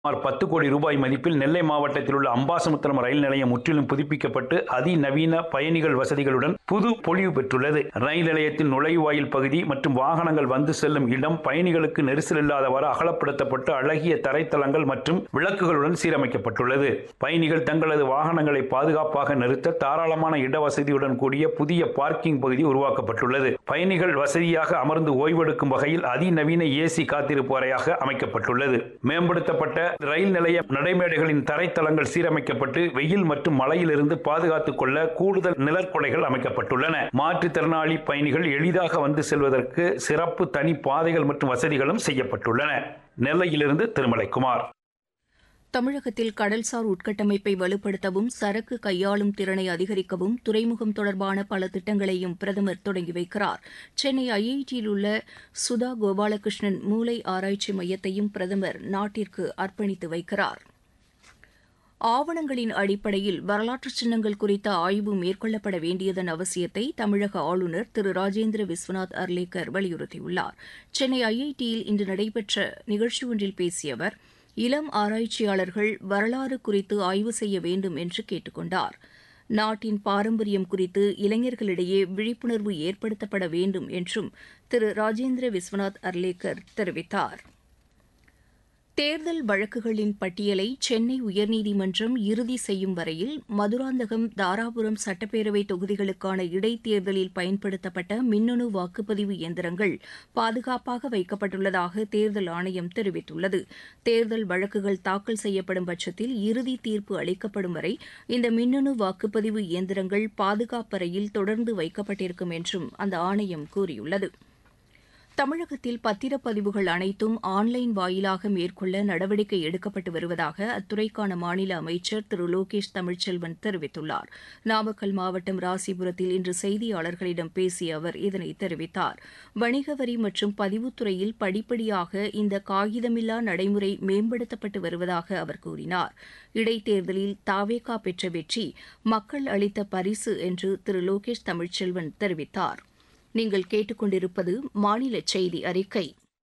சுமார் பத்து கோடி ரூபாய் மதிப்பில் நெல்லை மாவட்டத்தில் உள்ள அம்பாசமுத்திரம் ரயில் நிலையம் முற்றிலும் புதுப்பிக்கப்பட்டு அதிநவீன பயணிகள் வசதிகளுடன் புது பொலிவு பெற்றுள்ளது ரயில் நிலையத்தின் நுழைவாயில் பகுதி மற்றும் வாகனங்கள் வந்து செல்லும் இடம் பயணிகளுக்கு நெரிசல் இல்லாதவாறு அகலப்படுத்தப்பட்டு அழகிய தரைத்தளங்கள் மற்றும் விளக்குகளுடன் சீரமைக்கப்பட்டுள்ளது பயணிகள் தங்களது வாகனங்களை பாதுகாப்பாக நிறுத்த தாராளமான இடவசதியுடன் கூடிய புதிய பார்க்கிங் பகுதி உருவாக்கப்பட்டுள்ளது பயணிகள் வசதியாக அமர்ந்து ஓய்வெடுக்கும் வகையில் அதிநவீன ஏசி காத்திருப்பு அறையாக அமைக்கப்பட்டுள்ளது மேம்படுத்தப்பட்ட ரயில் நிலைய நடைமேடைகளின் தரைத்தளங்கள் சீரமைக்கப்பட்டு வெயில் மற்றும் மழையிலிருந்து பாதுகாத்துக் கொள்ள கூடுதல் நிழற்குடைகள் அமைக்கப்பட்டுள்ளன மாற்றுத்திறனாளி பயணிகள் எளிதாக வந்து செல்வதற்கு சிறப்பு தனி பாதைகள் மற்றும் வசதிகளும் செய்யப்பட்டுள்ளன நெல்லையிலிருந்து திருமலைக்குமார் தமிழகத்தில் கடல்சார் உட்கட்டமைப்பை வலுப்படுத்தவும் சரக்கு கையாளும் திறனை அதிகரிக்கவும் துறைமுகம் தொடர்பான பல திட்டங்களையும் பிரதமர் தொடங்கி வைக்கிறார் சென்னை ஐஐடியில் உள்ள சுதா கோபாலகிருஷ்ணன் மூளை ஆராய்ச்சி மையத்தையும் பிரதமர் நாட்டிற்கு அர்ப்பணித்து வைக்கிறார் ஆவணங்களின் அடிப்படையில் வரலாற்று சின்னங்கள் குறித்த ஆய்வு மேற்கொள்ளப்பட வேண்டியதன் அவசியத்தை தமிழக ஆளுநர் திரு ராஜேந்திர விஸ்வநாத் அர்லேக்கர் வலியுறுத்தியுள்ளார் சென்னை ஐஐடியில் இன்று நடைபெற்ற நிகழ்ச்சி ஒன்றில் பேசிய அவர் இளம் ஆராய்ச்சியாளர்கள் வரலாறு குறித்து ஆய்வு செய்ய வேண்டும் என்று கேட்டுக் கொண்டார் நாட்டின் பாரம்பரியம் குறித்து இளைஞர்களிடையே விழிப்புணர்வு ஏற்படுத்தப்பட வேண்டும் என்றும் திரு ராஜேந்திர விஸ்வநாத் அர்லேக்கர் தெரிவித்தார் தேர்தல் வழக்குகளின் பட்டியலை சென்னை உயர்நீதிமன்றம் இறுதி செய்யும் வரையில் மதுராந்தகம் தாராபுரம் சட்டப்பேரவை தொகுதிகளுக்கான இடைத்தேர்தலில் பயன்படுத்தப்பட்ட மின்னணு வாக்குப்பதிவு இயந்திரங்கள் பாதுகாப்பாக வைக்கப்பட்டுள்ளதாக தேர்தல் ஆணையம் தெரிவித்துள்ளது தேர்தல் வழக்குகள் தாக்கல் செய்யப்படும் பட்சத்தில் இறுதி தீர்ப்பு அளிக்கப்படும் வரை இந்த மின்னணு வாக்குப்பதிவு இயந்திரங்கள் பாதுகாப்பறையில் தொடர்ந்து வைக்கப்பட்டிருக்கும் என்றும் அந்த ஆணையம் கூறியுள்ளது தமிழகத்தில் பத்திரப்பதிவுகள் அனைத்தும் ஆன்லைன் வாயிலாக மேற்கொள்ள நடவடிக்கை எடுக்கப்பட்டு வருவதாக அத்துறைக்கான மாநில அமைச்சர் திரு லோகேஷ் தமிழ்ச்செல்வன் தெரிவித்துள்ளார் நாமக்கல் மாவட்டம் ராசிபுரத்தில் இன்று செய்தியாளர்களிடம் பேசிய அவர் இதனை தெரிவித்தார் வணிக வரி மற்றும் பதிவுத்துறையில் படிப்படியாக இந்த காகிதமில்லா நடைமுறை மேம்படுத்தப்பட்டு வருவதாக அவர் கூறினார் இடைத்தேர்தலில் தாவேகா பெற்ற வெற்றி மக்கள் அளித்த பரிசு என்று திரு லோகேஷ் தமிழ்ச்செல்வன் தெரிவித்தார் நீங்கள் கேட்டுக்கொண்டிருப்பது மாநில செய்தி அறிக்கை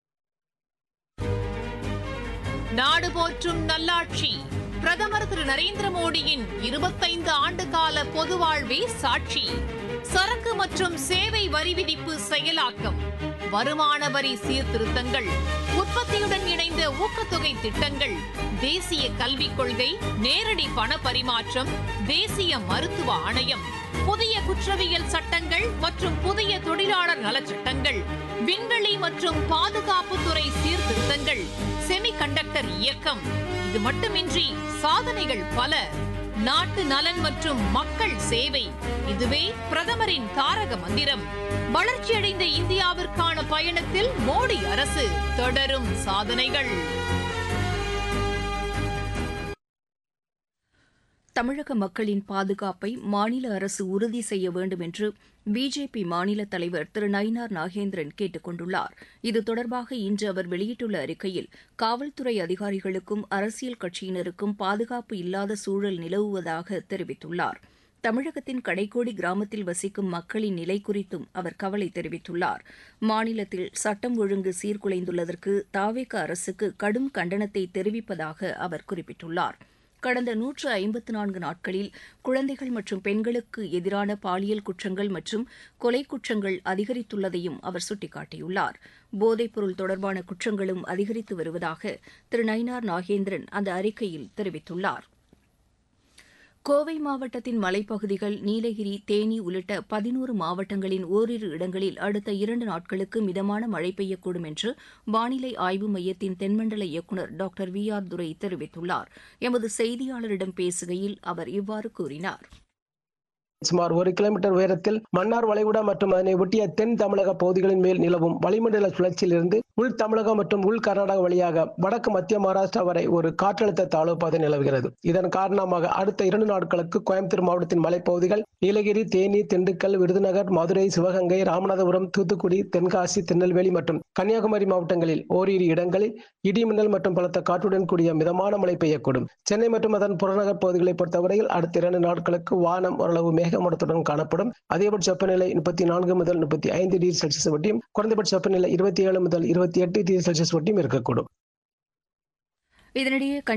நாடு போற்றும் நல்லாட்சி பிரதமர் திரு நரேந்திர மோடியின் இருபத்தைந்து ஆண்டு கால பொது வாழ்வே சாட்சி சரக்கு மற்றும் சேவை வரி விதிப்பு செயலாக்கம் வருமான வரி சீர்திருத்தங்கள் உற்பத்தியுடன் இணைந்த ஊக்கத்தொகை திட்டங்கள் தேசிய கல்விக் கொள்கை நேரடி பண பரிமாற்றம் தேசிய மருத்துவ ஆணையம் புதிய குற்றவியல் சட்டங்கள் மற்றும் புதிய தொழிலாளர் நலச்சட்டங்கள் விண்வெளி மற்றும் பாதுகாப்புத்துறை சீர்திருத்தங்கள் செமிகண்டக்டர் இயக்கம் இது மட்டுமின்றி சாதனைகள் பல நாட்டு நலன் மற்றும் மக்கள் சேவை இதுவே பிரதமரின் தாரக மந்திரம் வளர்ச்சியடைந்த இந்தியாவிற்கான பயணத்தில் மோடி அரசு தொடரும் சாதனைகள் தமிழக மக்களின் பாதுகாப்பை மாநில அரசு உறுதி செய்ய வேண்டும் என்று பிஜேபி மாநில தலைவர் திரு நயினார் நாகேந்திரன் கேட்டுக் கொண்டுள்ளார் இது தொடர்பாக இன்று அவர் வெளியிட்டுள்ள அறிக்கையில் காவல்துறை அதிகாரிகளுக்கும் அரசியல் கட்சியினருக்கும் பாதுகாப்பு இல்லாத சூழல் நிலவுவதாக தெரிவித்துள்ளார் தமிழகத்தின் கடைக்கோடி கிராமத்தில் வசிக்கும் மக்களின் நிலை குறித்தும் அவர் கவலை தெரிவித்துள்ளார் மாநிலத்தில் சட்டம் ஒழுங்கு சீர்குலைந்துள்ளதற்கு தாவேக அரசுக்கு கடும் கண்டனத்தை தெரிவிப்பதாக அவர் குறிப்பிட்டுள்ளார் கடந்த நூற்று ஐம்பத்து நான்கு நாட்களில் குழந்தைகள் மற்றும் பெண்களுக்கு எதிரான பாலியல் குற்றங்கள் மற்றும் கொலை குற்றங்கள் அதிகரித்துள்ளதையும் அவர் சுட்டிக்காட்டியுள்ளார் போதைப்பொருள் தொடர்பான குற்றங்களும் அதிகரித்து வருவதாக திரு நயினார் நாகேந்திரன் அந்த அறிக்கையில் தெரிவித்துள்ளார் கோவை மாவட்டத்தின் மலைப்பகுதிகள் நீலகிரி தேனி உள்ளிட்ட பதினோரு மாவட்டங்களின் ஓரிரு இடங்களில் அடுத்த இரண்டு நாட்களுக்கு மிதமான மழை பெய்யக்கூடும் என்று வானிலை ஆய்வு மையத்தின் தென்மண்டல இயக்குநர் டாக்டர் வி ஆர் துரை தெரிவித்துள்ளார் எமது செய்தியாளரிடம் பேசுகையில் அவர் இவ்வாறு கூறினார் சுமார் ஒரு கிலோமீட்டர் உயரத்தில் மன்னார் வளைகுடா மற்றும் அதனை ஒட்டிய தென் தமிழக பகுதிகளின் மேல் நிலவும் வளிமண்டல சுழற்சியிலிருந்து உள் தமிழகம் மற்றும் உள் கர்நாடகா வழியாக வடக்கு மத்திய மகாராஷ்டிரா வரை ஒரு காற்றழுத்த தாழ்வு பாதை நிலவுகிறது இதன் காரணமாக அடுத்த இரண்டு நாட்களுக்கு கோயம்புத்தூர் மாவட்டத்தின் மலைப்பகுதிகள் நீலகிரி தேனி திண்டுக்கல் விருதுநகர் மதுரை சிவகங்கை ராமநாதபுரம் தூத்துக்குடி தென்காசி திருநெல்வேலி மற்றும் கன்னியாகுமரி மாவட்டங்களில் ஓரிரு இடங்களில் இடிமின்னல் மற்றும் பலத்த காற்றுடன் கூடிய மிதமான மழை பெய்யக்கூடும் சென்னை மற்றும் அதன் புறநகர் பகுதிகளை பொறுத்தவரையில் அடுத்த இரண்டு நாட்களுக்கு வானம் ஓரளவு மேகமூட்டத்துடன் காணப்படும் அதிகபட்ச வெப்பநிலை முப்பத்தி நான்கு முதல் முப்பத்தி ஐந்து டிகிரி செல்சியஸ் வட்டியும் குறைந்தபட்ச வெப்பநிலை இருபத்தி ஏழு முதல் இருபத்தி எட்டு டிகிரி செல்சியஸ் வட்டியும் இருக்கக்கூடும் இதனிடையே